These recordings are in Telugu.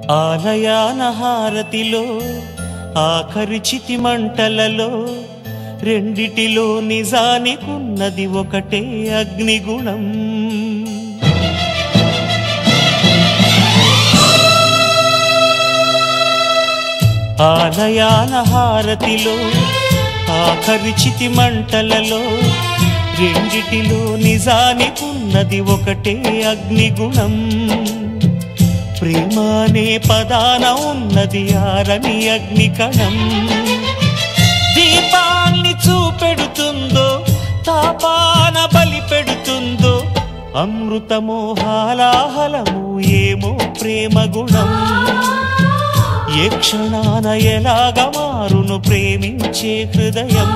ఆలయాన హారతిలో ఆఖరి చితి మంటలలో రెండిటిలో నిజానికున్నది ఒకటే అగ్నిగుణం ఆలయాన హారతిలో ఆఖరి చితి మంటలలో రెండిటిలో నిజానికున్నది ఒకటే అగ్నిగుణం ప్రేమ అనే పదాన ఉన్నది ఆరని అగ్నికణం దీపాన్ని చూపెడుతుందో తాపాన బలి పెడుతుందో అమృతమో హాలాహలము ఏమో ప్రేమ గుణం ఏ క్షణాన ఎలాగ మారును ప్రేమించే హృదయం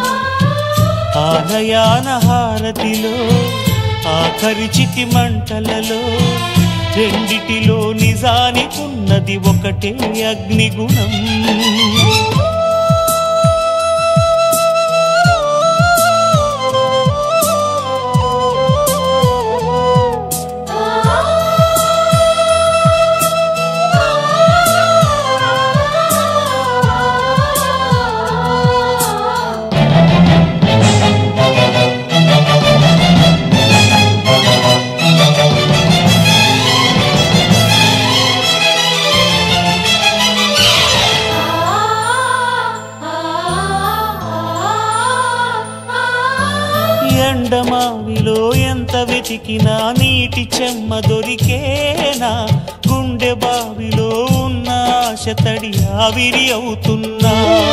ఆలయాన హారతిలో ఆఖరి చితి మంటలలో రెండిటిలో నిజానికున్నది ఒకటే అగ్నిగుణం ఎండమావిలో ఎంత వెతికినా నీటి చెమ్మ దొరికేనా గుండె బావిలో ఉన్న ఆశ తడి ఆవిరి అవుతున్నా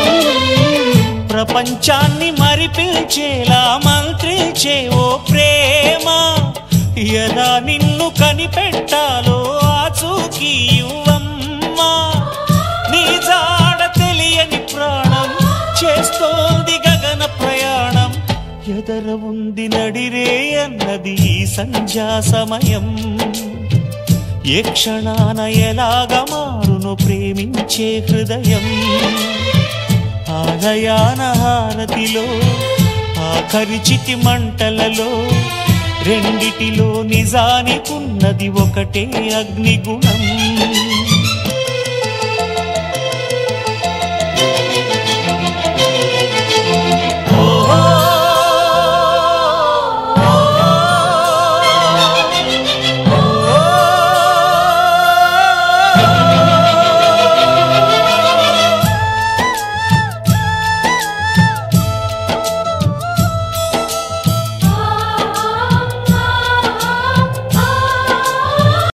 ప్రపంచాన్ని మరిపించేలా మంత్రించే ఓ ప్రేమ ఎలా నిన్ను కనిపెట్టాలో ఆచూకీ ఇవ్వమ్మా నీ జాడ తెలియని ప్రాణం చేస్తోంది గగన ప్రయాణం ఎదర ఉంది నడిరే అన్నది ఈ సంధ్యా సమయం ఏ క్షణాన ఎలాగ మారును ప్రేమించే హృదయం ఆలయాన హారతిలో ఆఖరి చితి మంటలలో రెండిటిలో నిజానికున్నది ఒకటే అగ్నిగుణం